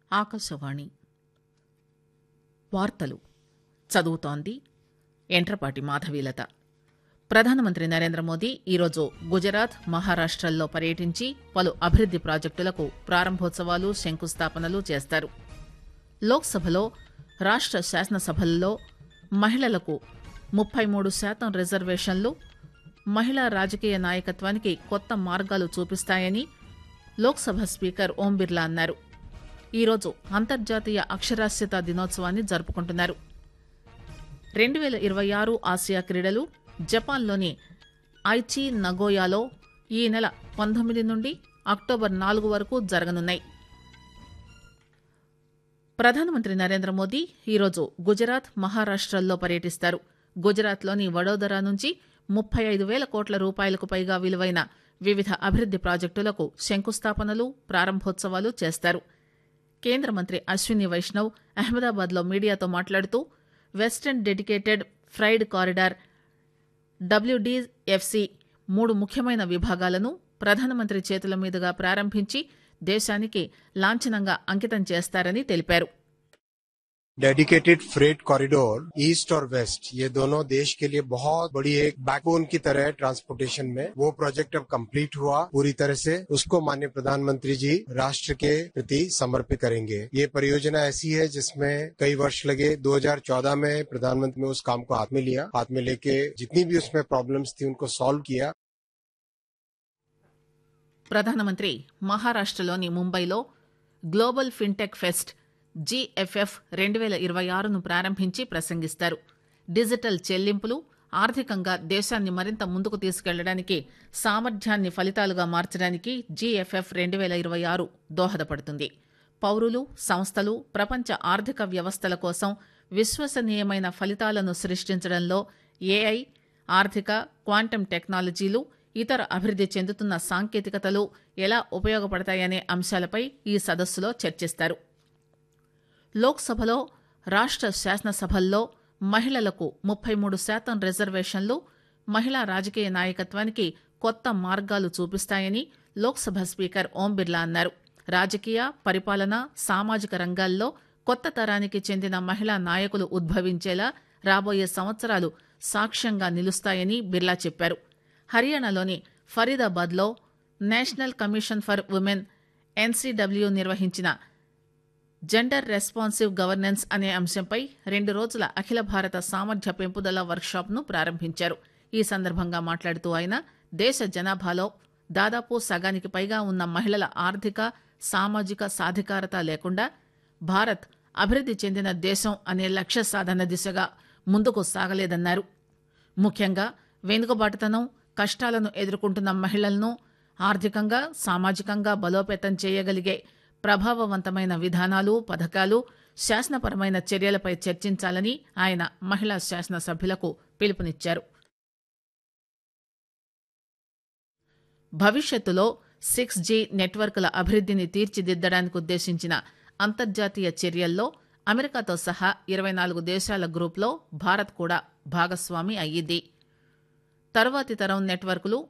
ఆకాశవాణి వార్తలు చదువుతోంది ఎంట్రపాటి మాధవీలత ప్రధానమంత్రి నరేంద్ర మోదీ ఈరోజు గుజరాత్ మహారాష్టల్లో పర్యటించి పలు అభివృద్ది ప్రాజెక్టులకు ప్రారంభోత్సవాలు శంకుస్థాపనలు చేస్తారు లోక్సభలో రాష్ట శాసనసభల్లో మహిళలకు ముప్పై మూడు శాతం రిజర్వేషన్లు మహిళా రాజకీయ నాయకత్వానికి కొత్త మార్గాలు చూపిస్తాయని లోక్సభ స్పీకర్ ఓం బిర్లా అన్నారు ఈరోజు అంతర్జాతీయ అక్షరాస్యత దినోత్సవాన్ని జరుపుకుంటున్నారు రెండు వేల ఇరవై ఆరు ఆసియా క్రీడలు జపాన్లోని ఐచి నగోయాలో ఈ నెల పంతొమ్మిది నుండి అక్టోబర్ నాలుగు వరకు జరగనున్నాయి ప్రధానమంత్రి నరేంద్ర మోదీ ఈరోజు గుజరాత్ మహారాష్టల్లో పర్యటిస్తారు గుజరాత్లోని వడోదరా నుంచి ముప్పై ఐదు వేల కోట్ల రూపాయలకు పైగా విలువైన వివిధ అభివృద్ది ప్రాజెక్టులకు శంకుస్థాపనలు ప్రారంభోత్సవాలు చేస్తారు కేంద్ర మంత్రి అశ్విని వైష్ణవ్ అహ్మదాబాద్లో మీడియాతో మాట్లాడుతూ western dedicated freight corridor WDFC మూడు ముఖ్యమైన విభాగాలను ప్రధానమంత్రి చేతుల మీదుగా ప్రారంభించి దేశానికి లాంఛనంగా అంకితం చేస్తారని తెలిపారు डेडिकेटेड फ्रेट कॉरिडोर ईस्ट और वेस्ट ये दोनों देश के लिए बहुत बड़ी एक बैकबोन की तरह है ट्रांसपोर्टेशन में वो प्रोजेक्ट अब कंप्लीट हुआ पूरी तरह से उसको माननीय प्रधानमंत्री जी राष्ट्र के प्रति समर्पित करेंगे ये परियोजना ऐसी है जिसमें कई वर्ष लगे 2014 में प्रधानमंत्री ने उस काम को हाथ में लिया हाथ में लेके जितनी भी उसमें प्रॉब्लम्स थी उनको सॉल्व किया ప్రధానమంత్రి మహారాష్టలోని ముంబైలో గ్లోబల్ ఫిన్టెక్ ఫెస్ట్ జీఎఫ్ఎఫ్ రెండు వేల ఇరవై ఆరును ప్రారంభించి ప్రసంగిస్తారు డిజిటల్ చెల్లింపులు ఆర్థికంగా దేశాన్ని మరింత ముందుకు తీసుకెళ్లడానికి సామర్థ్యాన్ని ఫలితాలుగా మార్చడానికి జీఎఫ్ఎఫ్ రెండు వేల ఇరవై ఆరు దోహదపడుతుంది పౌరులు సంస్థలు ప్రపంచ ఆర్థిక వ్యవస్థల కోసం విశ్వసనీయమైన ఫలితాలను సృష్టించడంలో ఏఐ ఆర్థిక క్వాంటం టెక్నాలజీలు ఇతర అభివృద్ది చెందుతున్న సాంకేతికతలు ఎలా ఉపయోగపడతాయనే అంశాలపై ఈ సదస్సులో చర్చిస్తారు లోక్సభలో రాష్ట శాసనసభల్లో మహిళలకు ముప్పై మూడు శాతం రిజర్వేషన్లు మహిళా రాజకీయ నాయకత్వానికి కొత్త మార్గాలు చూపిస్తాయని లోక్సభ స్పీకర్ ఓం బిర్లా అన్నారు రాజకీయ పరిపాలన సామాజిక రంగాల్లో కొత్త తరానికి చెందిన మహిళా నాయకులు ఉద్భవించేలా రాబోయే సంవత్సరాలు సాక్ష్యంగా నిలుస్తాయని బిర్లా చెప్పారు హర్యానాలోని ఫరీదాబాద్లో national commission for women NCW నిర్వహించిన జెండర్ రెస్పాన్సివ్ గవర్నెన్స్ అనే అంశంపై రెండు రోజుల అఖిల భారత సామర్థ్య పెంపుదల వర్క్షాప్ను ప్రారంభించారు ఈ సందర్భంగా మాట్లాడుతూ ఆయన దేశ జనాభాలో దాదాపు సగానికి పైగా ఉన్న మహిళల ఆర్థిక సామాజిక సాధికారత లేకుండా భారత్ అభివృద్ది చెందిన దేశం అనే లక్ష్య సాధన దిశగా ముందుకు సాగలేదన్నారు ముఖ్యంగా వెనుకబాటుతనం కష్టాలను ఎదుర్కొంటున్న మహిళలను ఆర్థికంగా సామాజికంగా బలోపేతం చేయగలిగే ప్రభావవంతమైన విధానాలు పథకాలు శాసనపరమైన చర్యలపై చర్చించాలని ఆయన మహిళా శాసనసభ్యులకు పిలుపునిచ్చారు భవిష్యత్తులో సిక్స్ జీ నెట్వర్క్ల అభివృద్దిని తీర్చిదిద్దడానికి ఉద్దేశించిన అంతర్జాతీయ చర్యల్లో అమెరికాతో సహా ఇరవై నాలుగు దేశాల గ్రూప్లో భారత్ కూడా భాగస్వామి అయ్యింది తరువాతి తరం నెట్వర్క్లు